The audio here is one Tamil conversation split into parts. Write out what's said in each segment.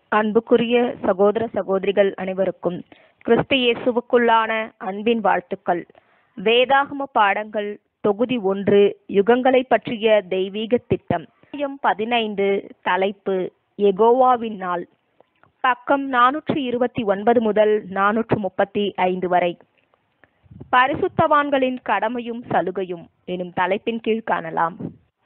அன்புக்குரிய சகோதர சகோதரிகள் அனைவருக்கும் கிறிஸ்து இயேசுவுக்குள்ளான அன்பின் வாழ்த்துக்கள் வேதாகம பாடங்கள் தொகுதி ஒன்று யுகங்களை பற்றிய தெய்வீக திட்டம் அத்தியாயம் பதினைந்து தலைப்பு எகோவாவின் நாள் பக்கம் நானூற்றி இருபத்தி ஒன்பது முதல் நானூற்று முப்பத்தி ஐந்து வரை பரிசுத்தவான்களின் கடமையும் சலுகையும் எனும் தலைப்பின் கீழ் காணலாம்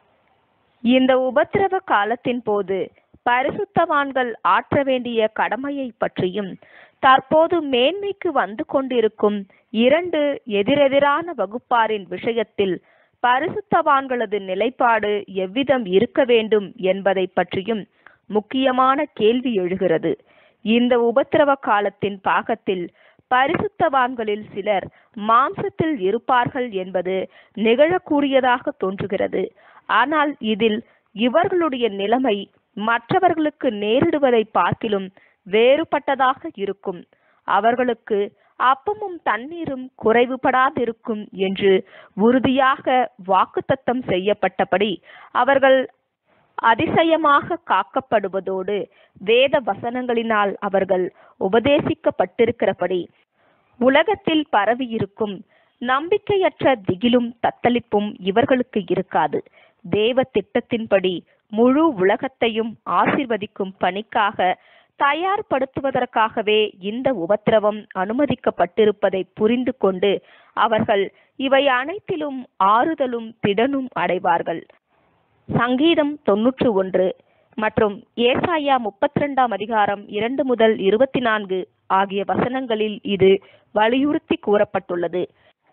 இந்த உபத்திரவ காலத்தின் போது பரிசுத்தவான்கள் ஆற்ற வேண்டிய கடமையை பற்றியும் தற்போது மேன்மைக்கு வந்து கொண்டிருக்கும் இரண்டு எதிரெதிரான வகுப்பாரின் விஷயத்தில் பரிசுத்தவான்களது நிலைப்பாடு எவ்விதம் இருக்க வேண்டும் என்பதை பற்றியும் முக்கியமான கேள்வி எழுகிறது இந்த உபத்திரவ காலத்தின் பாகத்தில் பரிசுத்தவான்களில் சிலர் மாம்சத்தில் இருப்பார்கள் என்பது நிகழக்கூடியதாக தோன்றுகிறது ஆனால் இதில் இவர்களுடைய நிலைமை மற்றவர்களுக்கு நேரிடுவதை பார்க்கிலும் வேறுபட்டதாக இருக்கும் அவர்களுக்கு அப்பமும் தண்ணீரும் குறைவுபடாதிருக்கும் என்று உறுதியாக வாக்குத்தத்தம் செய்யப்பட்டபடி அவர்கள் அதிசயமாக காக்கப்படுவதோடு வேத வசனங்களினால் அவர்கள் உபதேசிக்கப்பட்டிருக்கிறபடி உலகத்தில் பரவியிருக்கும் நம்பிக்கையற்ற திகிலும் தத்தளிப்பும் இவர்களுக்கு இருக்காது தேவ திட்டத்தின்படி முழு உலகத்தையும் ஆசிர்வதிக்கும் பணிக்காக தயார்படுத்துவதற்காகவே இந்த உபத்திரவம் அனுமதிக்கப்பட்டிருப்பதை புரிந்து கொண்டு அவர்கள் இவை அனைத்திலும் ஆறுதலும் திடனும் அடைவார்கள் சங்கீதம் தொன்னூற்று ஒன்று மற்றும் ஏசாயா முப்பத்தி ரெண்டாம் அதிகாரம் இரண்டு முதல் இருபத்தி நான்கு ஆகிய வசனங்களில் இது வலியுறுத்தி கூறப்பட்டுள்ளது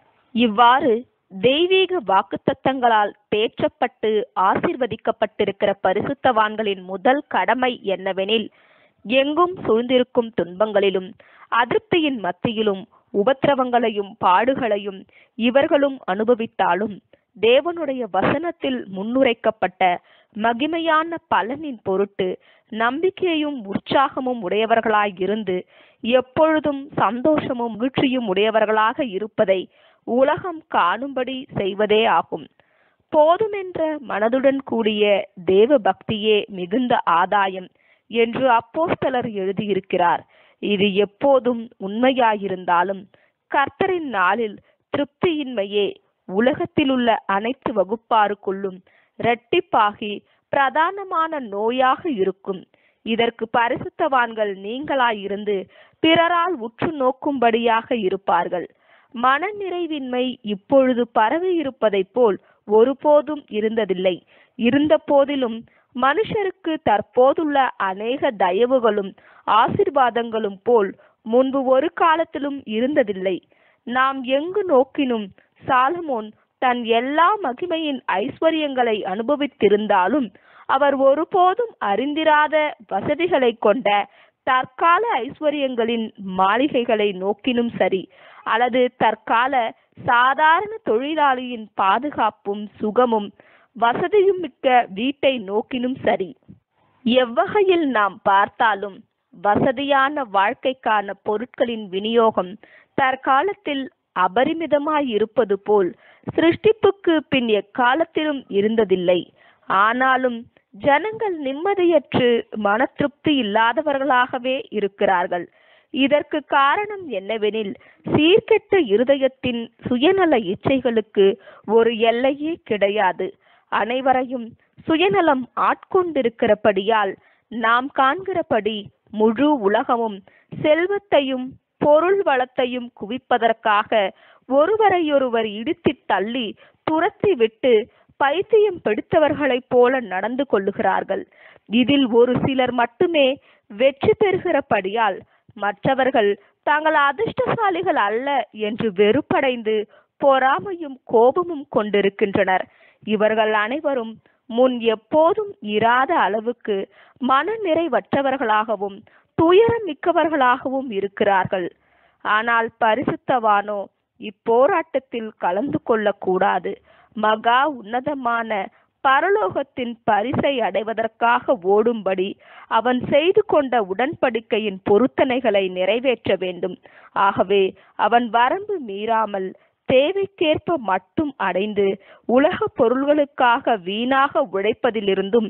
இவ்வாறு தெய்வீக வாக்குத்தத்தங்களால் தேற்றப்பட்டு ஆசிர்வதிக்கப்பட்டிருக்கிற பரிசுத்தவான்களின் முதல் கடமை என்னவெனில் எங்கும் சூழ்ந்திருக்கும் துன்பங்களிலும் அதிருப்தியின் மத்தியிலும் உபத்திரவங்களையும் பாடுகளையும் இவர்களும் அனுபவித்தாலும் தேவனுடைய வசனத்தில் முன்னுரைக்கப்பட்ட மகிமையான பலனின் பொருட்டு நம்பிக்கையும் உற்சாகமும் உடையவர்களாய் இருந்து எப்பொழுதும் சந்தோஷமும் மகிழ்ச்சியும் உடையவர்களாக இருப்பதை உலகம் காணும்படி செய்வதே ஆகும் போதுமென்ற மனதுடன் கூடிய தேவ பக்தியே மிகுந்த ஆதாயம் என்று அப்போஸ்தலர் எழுதியிருக்கிறார் இது எப்போதும் உண்மையாயிருந்தாலும் கர்த்தரின் நாளில் திருப்தியின்மையே உலகத்திலுள்ள அனைத்து வகுப்பாருக்குள்ளும் இரட்டிப்பாகி பிரதானமான நோயாக இருக்கும் இதற்கு பரிசுத்தவான்கள் நீங்களாயிருந்து பிறரால் உற்று நோக்கும்படியாக இருப்பார்கள் மனநிறைவின்மை இப்பொழுது பரவி இருப்பதைப் போல் ஒருபோதும் இருந்ததில்லை இருந்த போதிலும் மனுஷருக்கு தற்போதுள்ள அநேக தயவுகளும் ஆசிர்வாதங்களும் போல் முன்பு ஒரு காலத்திலும் இருந்ததில்லை நாம் எங்கு நோக்கினும் சாலமோன் தன் எல்லா மகிமையின் ஐஸ்வர்யங்களை அனுபவித்திருந்தாலும் அவர் ஒருபோதும் அறிந்திராத வசதிகளை கொண்ட தற்கால ஐஸ்வர்யங்களின் மாளிகைகளை நோக்கினும் சரி அல்லது தற்கால சாதாரண தொழிலாளியின் பாதுகாப்பும் சுகமும் வசதியும் மிக்க வீட்டை நோக்கினும் சரி எவ்வகையில் நாம் பார்த்தாலும் வசதியான வாழ்க்கைக்கான பொருட்களின் விநியோகம் தற்காலத்தில் அபரிமிதமாய் இருப்பது போல் சிருஷ்டிப்புக்கு பின் எக்காலத்திலும் இருந்ததில்லை ஆனாலும் ஜனங்கள் நிம்மதியற்று மன திருப்தி இல்லாதவர்களாகவே இருக்கிறார்கள் இதற்கு காரணம் என்னவெனில் சீர்கெட்ட இருதயத்தின் சுயநல இச்சைகளுக்கு ஒரு எல்லையே கிடையாது அனைவரையும் சுயநலம் ஆட்கொண்டிருக்கிறபடியால் நாம் காண்கிறபடி முழு உலகமும் செல்வத்தையும் பொருள் வளத்தையும் குவிப்பதற்காக ஒருவரையொருவர் இடித்து தள்ளி துரத்தி விட்டு பைத்தியம் பிடித்தவர்களைப் போல நடந்து கொள்ளுகிறார்கள் இதில் ஒரு சிலர் மட்டுமே வெற்றி பெறுகிறபடியால் மற்றவர்கள் தாங்கள் அதிர்ஷ்டசாலிகள் அல்ல என்று வெறுப்படைந்து பொறாமையும் கோபமும் கொண்டிருக்கின்றனர் இவர்கள் அனைவரும் முன் எப்போதும் இராத அளவுக்கு மன நிறைவற்றவர்களாகவும் துயரம் மிக்கவர்களாகவும் இருக்கிறார்கள் ஆனால் பரிசுத்தவானோ இப்போராட்டத்தில் கலந்து கொள்ளக்கூடாது மகா உன்னதமான பரலோகத்தின் பரிசை அடைவதற்காக ஓடும்படி அவன் செய்து கொண்ட உடன்படிக்கையின் பொருத்தனைகளை நிறைவேற்ற வேண்டும் ஆகவே அவன் வரம்பு மீறாமல் தேவைக்கேற்ப மட்டும் அடைந்து உலக பொருள்களுக்காக வீணாக உழைப்பதிலிருந்தும்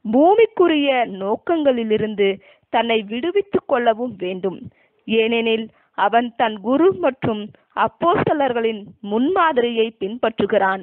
பூமிக்குரிய நோக்கங்களிலிருந்து தன்னை விடுவித்துக் கொள்ளவும் வேண்டும் ஏனெனில் அவன் தன் குரு மற்றும் அப்போஸ்தலர்களின் முன்மாதிரியை பின்பற்றுகிறான்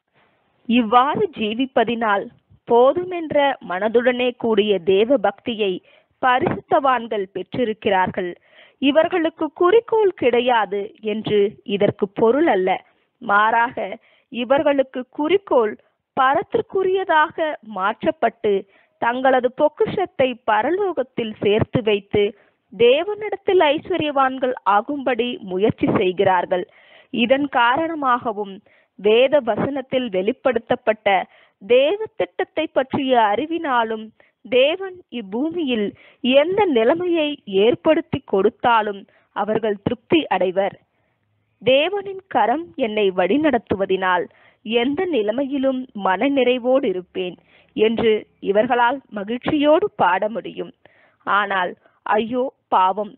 இவ்வாறு ஜீவிப்பதினால் போதுமென்ற மனதுடனே கூடிய தேவ பக்தியை பரிசுத்தவான்கள் பெற்றிருக்கிறார்கள் இவர்களுக்கு குறிக்கோள் கிடையாது என்று இதற்கு பொருள் அல்ல மாறாக இவர்களுக்கு குறிக்கோள் பரத்திற்குரியதாக மாற்றப்பட்டு தங்களது பொக்கிஷத்தை பரலோகத்தில் சேர்த்து வைத்து தேவனிடத்தில் ஐஸ்வர்யவான்கள் ஆகும்படி முயற்சி செய்கிறார்கள் இதன் காரணமாகவும் வேத வசனத்தில் வெளிப்படுத்தப்பட்ட தேவ திட்டத்தை பற்றிய அறிவினாலும் தேவன் இப்பூமியில் எந்த நிலைமையை ஏற்படுத்தி கொடுத்தாலும் அவர்கள் திருப்தி அடைவர் தேவனின் கரம் என்னை வழிநடத்துவதினால் எந்த நிலைமையிலும் மனநிறைவோடு இருப்பேன் என்று இவர்களால் மகிழ்ச்சியோடு பாட முடியும் ஆனால் ஐயோ பாவம்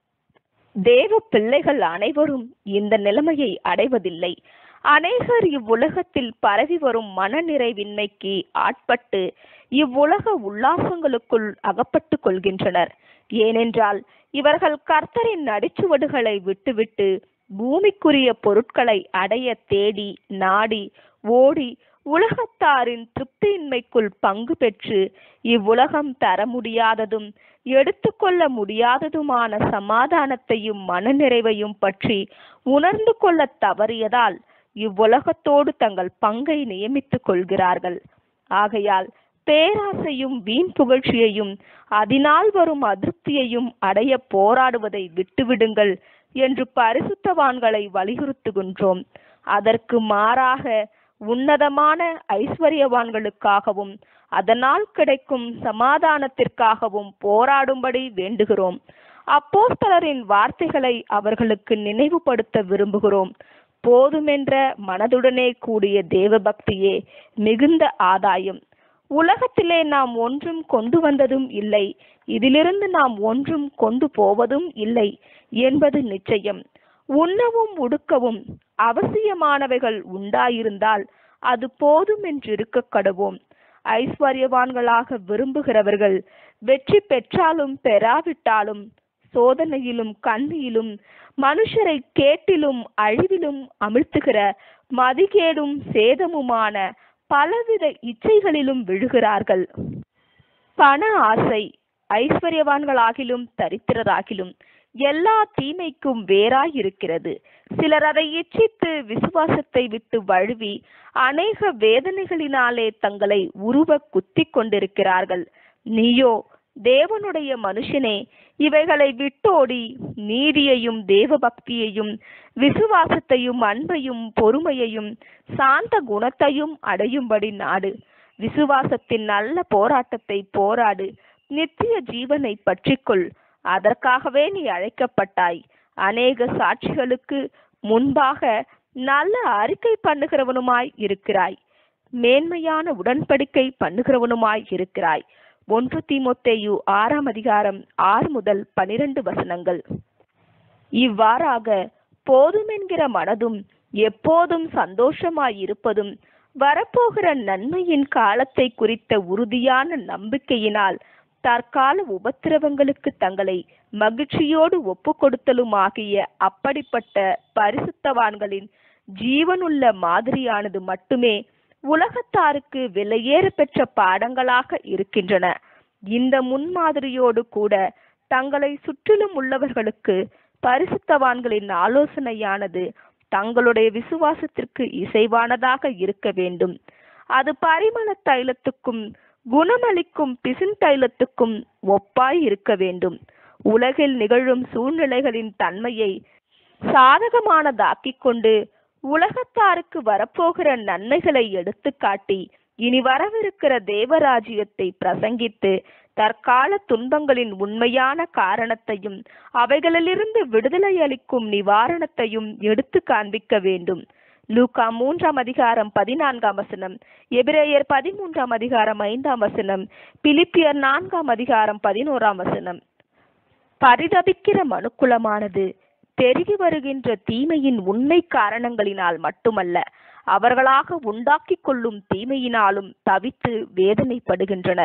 தேவ பிள்ளைகள் அனைவரும் இந்த நிலைமையை அடைவதில்லை அநேகர் இவ்வுலகத்தில் பரவி வரும் மனநிறைவின்மைக்கு ஆட்பட்டு இவ்வுலக உல்லாசங்களுக்குள் அகப்பட்டு கொள்கின்றனர் ஏனென்றால் இவர்கள் கர்த்தரின் நடிச்சுவடுகளை விட்டுவிட்டு பூமிக்குரிய பொருட்களை அடைய தேடி நாடி ஓடி உலகத்தாரின் திருப்தியின்மைக்குள் பங்கு பெற்று இவ்வுலகம் தர முடியாததும் எடுத்துக்கொள்ள முடியாததுமான சமாதானத்தையும் மனநிறைவையும் பற்றி உணர்ந்து கொள்ள தவறியதால் இவ்வுலகத்தோடு தங்கள் பங்கை நியமித்துக் கொள்கிறார்கள் ஆகையால் பேராசையும் வீண் புகழ்ச்சியையும் அதனால் வரும் அதிருப்தியையும் அடைய போராடுவதை விட்டுவிடுங்கள் என்று பரிசுத்தவான்களை வலியுறுத்துகின்றோம் அதற்கு மாறாக உன்னதமான ஐஸ்வர்யவான்களுக்காகவும் அதனால் கிடைக்கும் சமாதானத்திற்காகவும் போராடும்படி வேண்டுகிறோம் அப்போஸ்தலரின் வார்த்தைகளை அவர்களுக்கு நினைவுபடுத்த விரும்புகிறோம் போதுமென்ற மனதுடனே கூடிய தேவபக்தியே மிகுந்த ஆதாயம் உலகத்திலே நாம் ஒன்றும் கொண்டு வந்ததும் இல்லை இதிலிருந்து நாம் ஒன்றும் கொண்டு போவதும் இல்லை என்பது நிச்சயம் உண்ணவும் உடுக்கவும் அவசியமானவைகள் உண்டாயிருந்தால் அது போதும் என்றிருக்க கடுவோம் ஐஸ்வர்யவான்களாக விரும்புகிறவர்கள் வெற்றி பெற்றாலும் பெறாவிட்டாலும் சோதனையிலும் கண்ணியிலும் மனுஷரை கேட்டிலும் அழிவிலும் அமிழ்த்துகிற மதிகேடும் சேதமுமான பலவித இச்சைகளிலும் விழுகிறார்கள் பண ஆசை ஐஸ்வர்யவான்களாகிலும் தரித்திரராகிலும் எல்லா தீமைக்கும் வேறாய் இருக்கிறது சிலர் அதை இச்சித்து விசுவாசத்தை விட்டு வழுவி அநேக வேதனைகளினாலே தங்களை உருவ குத்திக் கொண்டிருக்கிறார்கள் நீயோ தேவனுடைய மனுஷனே இவைகளை விட்டோடி நீதியையும் தேவ பக்தியையும் விசுவாசத்தையும் அன்பையும் பொறுமையையும் சாந்த குணத்தையும் அடையும்படி நாடு விசுவாசத்தின் நல்ல போராட்டத்தை போராடு நித்திய ஜீவனை பற்றிக்கொள் அதற்காகவே நீ அழைக்கப்பட்டாய் அநேக சாட்சிகளுக்கு முன்பாக நல்ல அறிக்கை பண்ணுகிறவனுமாய் இருக்கிறாய் மேன்மையான உடன்படிக்கை பண்ணுகிறவனுமாய் இருக்கிறாய் ஒன்று தீமொத்தேயு ஆறாம் அதிகாரம் ஆறு முதல் பனிரெண்டு வசனங்கள் இவ்வாறாக போதுமென்கிற மனதும் எப்போதும் சந்தோஷமாய் இருப்பதும் வரப்போகிற நன்மையின் காலத்தை குறித்த உறுதியான நம்பிக்கையினால் தற்கால உபத்திரவங்களுக்கு தங்களை மகிழ்ச்சியோடு ஒப்பு கொடுத்தலுமாகிய அப்படிப்பட்ட பரிசுத்தவான்களின் ஜீவனுள்ள மாதிரியானது மட்டுமே உலகத்தாருக்கு விலையேற பெற்ற பாடங்களாக இருக்கின்றன இந்த முன்மாதிரியோடு கூட தங்களை சுற்றிலும் உள்ளவர்களுக்கு பரிசுத்தவான்களின் ஆலோசனையானது தங்களுடைய விசுவாசத்திற்கு இசைவானதாக இருக்க வேண்டும் அது பரிமள தைலத்துக்கும் குணமளிக்கும் பிசின் தைலத்துக்கும் ஒப்பாய் இருக்க வேண்டும் உலகில் நிகழும் சூழ்நிலைகளின் தன்மையை சாதகமானதாக்கிக் கொண்டு உலகத்தாருக்கு வரப்போகிற நன்மைகளை எடுத்துக்காட்டி இனி வரவிருக்கிற தேவராஜ்யத்தை பிரசங்கித்து தற்கால துன்பங்களின் உண்மையான காரணத்தையும் அவைகளிலிருந்து விடுதலை அளிக்கும் நிவாரணத்தையும் எடுத்து காண்பிக்க வேண்டும் லூகா மூன்றாம் அதிகாரம் பதினான்காம் வசனம் எபிரேயர் பதிமூன்றாம் அதிகாரம் ஐந்தாம் வசனம் பிலிப்பியர் நான்காம் அதிகாரம் பதினோராம் வசனம் பரிதபிக்கிற மனுக்குலமானது பெருகி வருகின்ற தீமையின் உண்மை காரணங்களினால் மட்டுமல்ல அவர்களாக உண்டாக்கிக் கொள்ளும் தீமையினாலும் தவித்து வேதனைப்படுகின்றனர்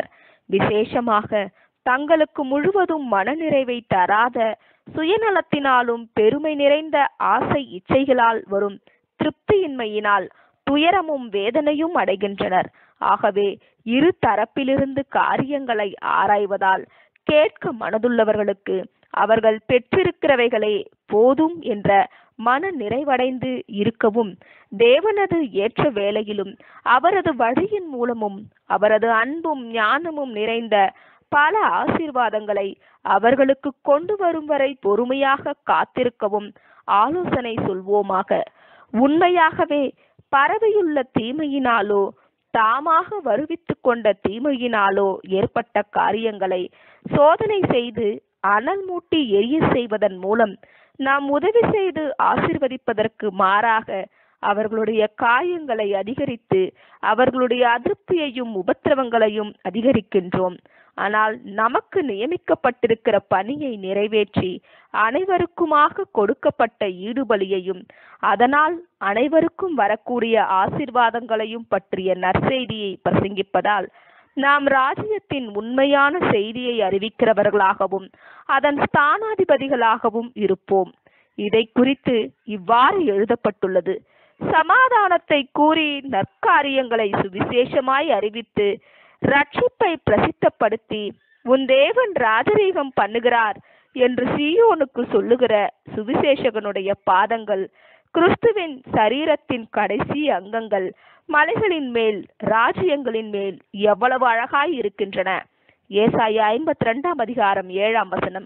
விசேஷமாக தங்களுக்கு முழுவதும் மனநிறைவை தராத சுயநலத்தினாலும் பெருமை நிறைந்த ஆசை இச்சைகளால் வரும் திருப்தியின்மையினால் துயரமும் வேதனையும் அடைகின்றனர் ஆகவே இரு தரப்பிலிருந்து காரியங்களை ஆராய்வதால் கேட்க மனதுள்ளவர்களுக்கு அவர்கள் பெற்றிருக்கிறவைகளே போதும் என்ற மன நிறைவடைந்து இருக்கவும் தேவனது ஏற்ற வேளையிலும் அவரது வழியின் மூலமும் அவரது அன்பும் ஞானமும் நிறைந்த பல ஆசீர்வாதங்களை அவர்களுக்கு கொண்டு வரும் வரை பொறுமையாக காத்திருக்கவும் ஆலோசனை சொல்வோமாக உண்மையாகவே பரவியுள்ள தீமையினாலோ தாமாக வருவித்துக் கொண்ட தீமையினாலோ ஏற்பட்ட காரியங்களை சோதனை செய்து அனல் மூட்டி எரிய செய்வதன் மூலம் நாம் உதவி செய்து ஆசிர்வதிப்பதற்கு மாறாக அவர்களுடைய காயங்களை அதிகரித்து அவர்களுடைய அதிருப்தியையும் உபத்திரவங்களையும் அதிகரிக்கின்றோம் ஆனால் நமக்கு நியமிக்கப்பட்டிருக்கிற பணியை நிறைவேற்றி அனைவருக்குமாக கொடுக்கப்பட்ட ஈடுபலியையும் அதனால் அனைவருக்கும் வரக்கூடிய ஆசிர்வாதங்களையும் பற்றிய நற்செய்தியை பிரசங்கிப்பதால் நாம் ராஜ்யத்தின் உண்மையான செய்தியை அறிவிக்கிறவர்களாகவும் அதன் ஸ்தானாதிபதிகளாகவும் இருப்போம் இதை குறித்து இவ்வாறு எழுதப்பட்டுள்ளது சமாதானத்தை கூறி நற்காரியங்களை சுவிசேஷமாய் அறிவித்து ரட்சிப்பை பிரசித்தப்படுத்தி உன் தேவன் ராஜரீகம் பண்ணுகிறார் என்று சீயோனுக்கு சொல்லுகிற சுவிசேஷகனுடைய பாதங்கள் கிறிஸ்துவின் சரீரத்தின் கடைசி அங்கங்கள் மலைகளின் மேல் ராஜ்யங்களின் மேல் எவ்வளவு அழகாய் இருக்கின்றன ஏசாயா ஐம்பத்தி ரெண்டாம் அதிகாரம் ஏழாம் வசனம்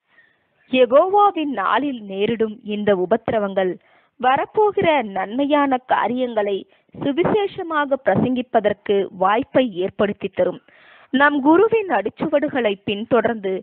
யெகோவாவின் நாளில் நேரிடும் இந்த உபத்திரவங்கள் வரப்போகிற நன்மையான காரியங்களை சுவிசேஷமாக பிரசங்கிப்பதற்கு வாய்ப்பை ஏற்படுத்தி தரும் நம் குருவின் அடிச்சுவடுகளை பின்தொடர்ந்து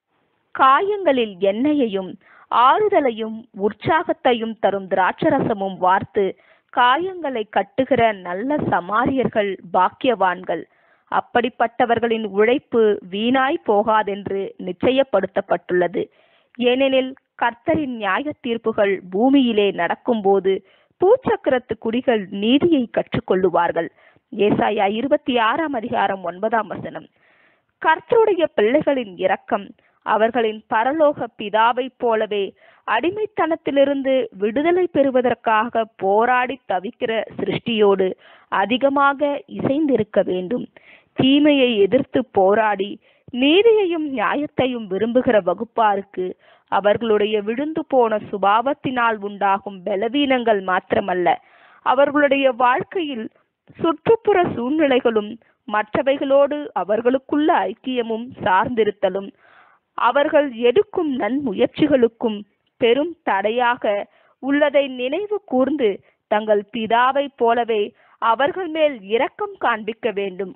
காயங்களில் எண்ணெயையும் ஆறுதலையும் உற்சாகத்தையும் தரும் திராட்சரசமும் வார்த்து காயங்களை கட்டுகிற நல்ல சமாரியர்கள் பாக்கியவான்கள் அப்படிப்பட்டவர்களின் உழைப்பு வீணாய் போகாதென்று நிச்சயப்படுத்தப்பட்டுள்ளது ஏனெனில் கர்த்தரின் நியாய தீர்ப்புகள் பூமியிலே நடக்கும்போது பூச்சக்கரத்து குடிகள் நீதியை கற்றுக்கொள்ளுவார்கள் ஏசாயா இருபத்தி ஆறாம் அதிகாரம் ஒன்பதாம் வசனம் கர்த்தருடைய பிள்ளைகளின் இரக்கம் அவர்களின் பரலோக பிதாவைப் போலவே அடிமைத்தனத்திலிருந்து விடுதலை பெறுவதற்காக போராடி தவிக்கிற சிருஷ்டியோடு அதிகமாக இசைந்திருக்க வேண்டும் தீமையை எதிர்த்து போராடி நீதியையும் நியாயத்தையும் விரும்புகிற வகுப்பாருக்கு அவர்களுடைய விழுந்து போன சுபாவத்தினால் உண்டாகும் பலவீனங்கள் மாத்திரமல்ல அவர்களுடைய வாழ்க்கையில் சுற்றுப்புற சூழ்நிலைகளும் மற்றவைகளோடு அவர்களுக்குள்ள ஐக்கியமும் சார்ந்திருத்தலும் அவர்கள் எடுக்கும் நன்முயற்சிகளுக்கும் பெரும் தடையாக உள்ளதை நினைவு கூர்ந்து தங்கள் பிதாவைப் போலவே அவர்கள் மேல் இரக்கம் காண்பிக்க வேண்டும்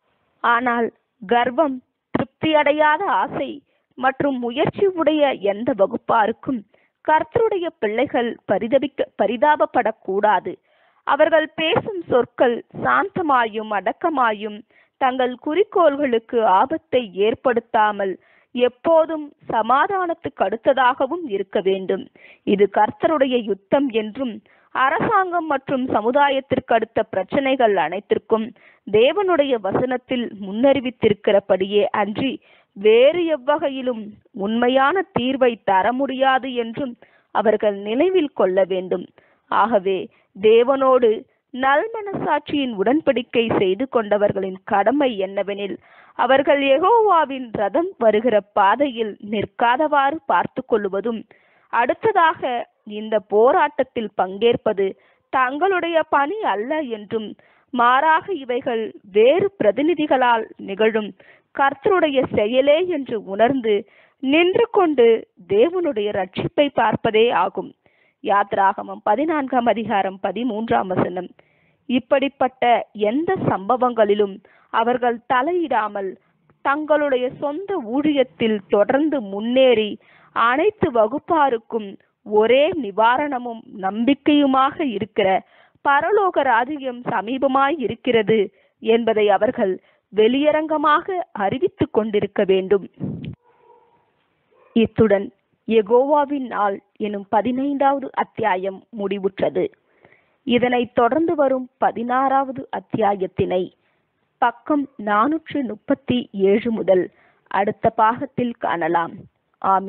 ஆனால் கர்வம் திருப்தியடையாத ஆசை மற்றும் முயற்சி உடைய எந்த வகுப்பாருக்கும் கர்த்தருடைய பிள்ளைகள் பரிதபிக்க பரிதாபப்படக்கூடாது அவர்கள் பேசும் சொற்கள் சாந்தமாயும் அடக்கமாயும் தங்கள் குறிக்கோள்களுக்கு ஆபத்தை ஏற்படுத்தாமல் எப்போதும் சமாதானத்துக்கு அடுத்ததாகவும் இருக்க வேண்டும் இது கர்த்தருடைய யுத்தம் என்றும் அரசாங்கம் மற்றும் சமுதாயத்திற்கு அடுத்த பிரச்சனைகள் அனைத்திற்கும் தேவனுடைய வசனத்தில் முன்னறிவித்திருக்கிறபடியே அன்றி வேறு எவ்வகையிலும் உண்மையான தீர்வை தர முடியாது என்றும் அவர்கள் நினைவில் கொள்ள வேண்டும் ஆகவே தேவனோடு நல்மனசாட்சியின் உடன்படிக்கை செய்து கொண்டவர்களின் கடமை என்னவெனில் அவர்கள் யெகோவாவின் ரதம் வருகிற பாதையில் நிற்காதவாறு பார்த்து கொள்வதும் அடுத்ததாக இந்த போராட்டத்தில் பங்கேற்பது தங்களுடைய பணி அல்ல என்றும் மாறாக இவைகள் வேறு பிரதிநிதிகளால் நிகழும் கர்த்தருடைய செயலே என்று உணர்ந்து நின்று கொண்டு தேவனுடைய ரட்சிப்பை பார்ப்பதே ஆகும் யாத்ராகமம் பதினான்காம் அதிகாரம் பதிமூன்றாம் வசனம் இப்படிப்பட்ட எந்த சம்பவங்களிலும் அவர்கள் தலையிடாமல் தங்களுடைய சொந்த ஊழியத்தில் தொடர்ந்து முன்னேறி அனைத்து வகுப்பாருக்கும் ஒரே நிவாரணமும் நம்பிக்கையுமாக இருக்கிற பரலோக ராஜ்யம் சமீபமாய் இருக்கிறது என்பதை அவர்கள் வெளியரங்கமாக அறிவித்துக் கொண்டிருக்க வேண்டும் இத்துடன் எகோவாவின் நாள் எனும் பதினைந்தாவது அத்தியாயம் முடிவுற்றது இதனைத் தொடர்ந்து வரும் பதினாறாவது அத்தியாயத்தினை பக்கம் நானூற்று முப்பத்தி ஏழு முதல் அடுத்த பாகத்தில் காணலாம் ஆமென்